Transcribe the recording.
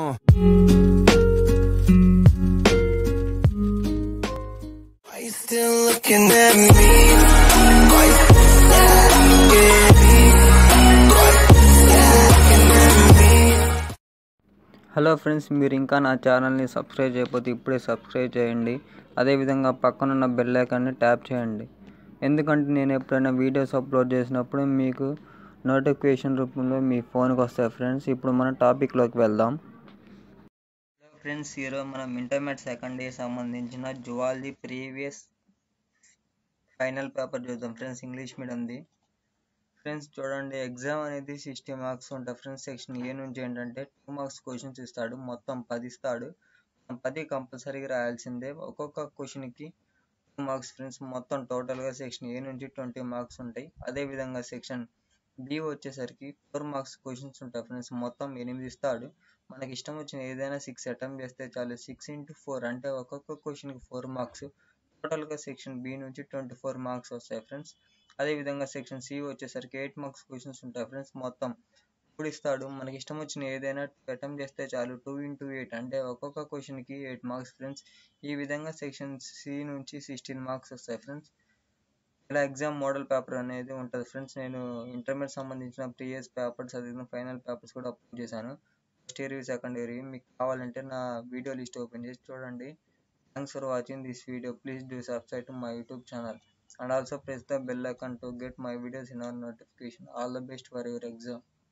Uh. Are you still looking at me? Are you still looking at me? Hello friends మీరు ఇంకా నా ఛానల్ని subscribe చేయకపోతే ఇప్పుడే సబ్స్క్రైబ్ చేయండి అదేవిధంగా పక్కనున్న బెల్ ఐకాన్ని ట్యాప్ చేయండి ఎందుకంటే నేను ఎప్పుడైనా వీడియోస్ అప్లోడ్ చేసినప్పుడు మీకు నోటిఫికేషన్ రూపంలో మీ ఫోన్కి వస్తాయి ఫ్రెండ్స్ ఇప్పుడు మన టాపిక్లోకి వెళ్దాం హలో ఫ్రెండ్స్ ఈరోజు మనం ఇంటర్మీడియట్ సెకండ్ ఇయర్ సంబంధించిన జువాలజీ ప్రీవియస్ ఫైనల్ పేపర్ చూద్దాం ఫ్రెండ్స్ ఇంగ్లీష్ మీడియంది ఫ్రెండ్స్ చూడండి ఎగ్జామ్ అనేది సిక్స్టీ మార్క్స్ ఉంటాయి ఫ్రెండ్స్ సెక్షన్ ఏ నుంచి ఏంటంటే టూ మార్క్స్ క్వశ్చన్స్ ఇస్తాడు మొత్తం పది ఇస్తాడు మనం పది కంపల్సరీగా రాయాల్సిందే ఒక్కొక్క క్వశ్చన్కి టూ మార్క్స్ ఫ్రెండ్స్ మొత్తం టోటల్గా సెక్షన్ ఏ నుంచి ట్వంటీ మార్క్స్ ఉంటాయి అదేవిధంగా సెక్షన్ బి వచ్చేసరికి ఫోర్ మార్క్స్ క్వశ్చన్స్ ఉంటాయి ఫ్రెండ్స్ మొత్తం ఎనిమిది ఇస్తాడు మనకి ఇష్టం వచ్చిన ఏదైనా సిక్స్ అటెంప్ట్ చేస్తే చాలు సిక్స్ ఇంటూ ఫోర్ అంటే ఒక్కొక్క క్వశ్చన్కి ఫోర్ మార్క్స్ టోటల్గా సెక్షన్ బి నుంచి ట్వంటీ ఫోర్ మార్క్స్ వస్తాయి ఫ్రెండ్స్ అదేవిధంగా సెక్షన్ సి వచ్చేసరికి ఎయిట్ మార్క్స్ క్వశ్చన్స్ ఉంటాయి ఫ్రెండ్స్ మొత్తం ఇప్పుడు ఇస్తాడు మనకి ఇష్టం వచ్చిన ఏదైనా అటెంప్ట్ చేస్తే చాలు టూ ఇంటూ ఎయిట్ అంటే ఒక్కొక్క క్వశ్చన్కి ఎయిట్ మార్క్స్ ఫ్రెండ్స్ ఈ విధంగా సెక్షన్ సి నుంచి సిక్స్టీన్ మార్క్స్ వస్తాయి ఫ్రెండ్స్ ఇలా ఎగ్జామ్ మోడల్ పేపర్ అనేది ఉంటుంది ఫ్రెండ్స్ నేను ఇంటర్మీడియట్ సంబంధించిన ప్రీవియస్ పేపర్స్ అదే ఫైనల్ పేపర్స్ కూడా అప్లోడ్ చేశాను ఫస్ట్ ఇయర్ సెకండ్ ఇయర్ మీకు కావాలంటే నా వీడియో లిస్ట్ ఓపెన్ చేసి చూడండి thanks for watching this video please do subscribe to my YouTube channel and also press the bell icon to get my videos in our notification all the best for your exam